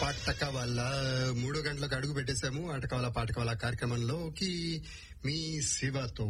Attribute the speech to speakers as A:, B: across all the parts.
A: పాటక వాళ్ళ మూడు గంటలకు అడుగు పెట్టేశాము ఆటకవాల పాటకవాల కార్యక్రమంలోకి మీ శివతో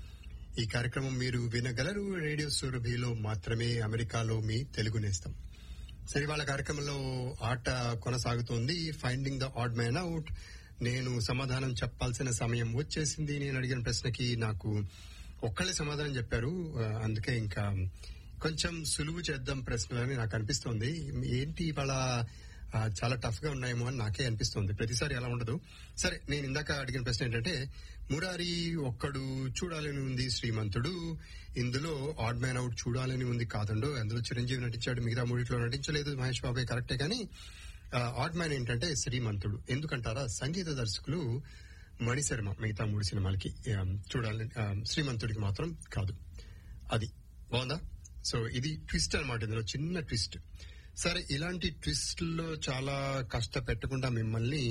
A: ఈ కార్యక్రమం మీరు వినగలరు రేడియో సురభిలో మాత్రమే అమెరికాలో మీ తెలుగు నేస్తం సరే వాళ్ళ కార్యక్రమంలో ఆట కొనసాగుతోంది finding the odd man out నేను సమాధానం చెప్పాల్సిన సమయం వచ్చేసింది నేను అడిగిన ప్రశ్నకి నాకు ఒక్కళ్ళే సమాధానం చెప్పారు ఆ, అందుకే ఇంకా కొంచెం సులువు చేద్దాం ప్రశ్నలని నాకు అనిపిస్తోంది ఏంటి ఇవాళ ఆ, చాలా టఫ్ గా ఉన్నాయేమో అని నాకే అనిపిస్తుంది ప్రతిసారి అలా ఉండదు సరే నేను ఇందాక అడిగిన ప్రశ్న ఏంటంటే మురారి ఒక్కడు చూడాలని ఉంది శ్రీమంతుడు ఇందులో ఆడ్ మ్యాన్ అవుట్ చూడాలని ఉంది కాదండు అందులో చిరంజీవి నటించాడు మిగతా మూడిట్లో నటించలేదు మహేష్ బాబే కరెక్టే కానీ ఆడ్ మ్యాన్ ఏంటంటే శ్రీమంతుడు ఎందుకంటారా సంగీత దర్శకులు మణిశర్మ మిగతా మూడు సినిమాలకి ఆ, చూడాలని ఆ, శ్రీమంతుడికి మాత్రం కాదు అది బాగుందా సో ఇది ట్విస్ట్ అన్నమాట ఇందులో చిన్న ట్విస్ట్ సరే ఇలాంటి ట్విస్ట్ లో చాలా కష్టపెట్టకుండా మిమ్మల్ని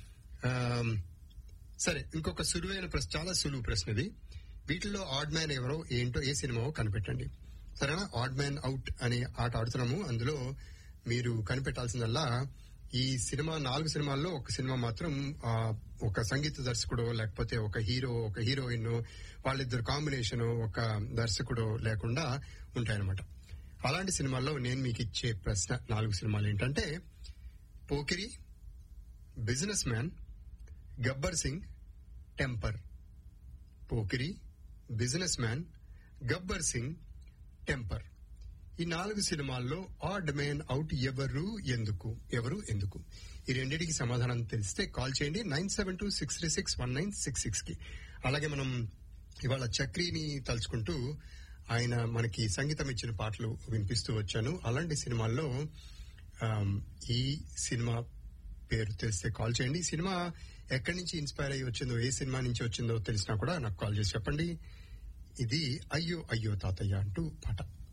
A: ఆమ్, సరే ఇంకొక సులువైన ప్రశ్న చాలా సులువు ప్రశ్న ఇది వీటిలో ఆడ్ మ్యాన్ ఎవరో ఏంటో ఏ సినిమావో కనిపెట్టండి సరేనా ఆడ్ మ్యాన్ అవుట్ అనే ఆట ఆడుతున్నాము అందులో మీరు కనిపెట్టాల్సిందల్లా ఈ సినిమా నాలుగు సినిమాల్లో ఒక సినిమా మాత్రం ఆ, ఒక సంగీత దర్శకుడు లేకపోతే ఒక హీరో ఒక హీరోయిన్ వాళ్ళిద్దరు కాంబినేషన్ ఒక దర్శకుడు లేకుండా ఉంటాయన్నమాట అలాంటి సినిమాల్లో నేను మీకు ఇచ్చే ప్రశ్న నాలుగు సినిమాలు ఏంటంటే Pokiri businessman Gabbar Singh temper Pokiri businessman Gabbar Singh temper ఈ నాలుగు సినిమాల్లో ఆడ్ మ్యాన్ అవుట్ ఎవరు ఎందుకు ఎవరు ఎందుకు ఈ రెండింటికి సమాధానం తెలిస్తే కాల్ చేయండి nine seven two six three six one nine six six కి అలాగే మనం ఇవాళ చక్రిని తలుచుకుంటూ ఆయన మనకి సంగీతం ఇచ్చిన పాటలు వినిపిస్తూ వచ్చాను అలాంటి సినిమాల్లో ఆమ్, ఈ సినిమా పేరు తెలిస్తే కాల్ చేయండి ఈ సినిమా ఎక్కడి నుంచి ఇన్స్పైర్ అయ్యి వచ్చిందో ఏ సినిమా నుంచి వచ్చిందో తెలిసినా కూడా నాకు కాల్ చేసి చెప్పండి ఇది అయ్యో అయ్యో తాతయ్య అంటూ పాట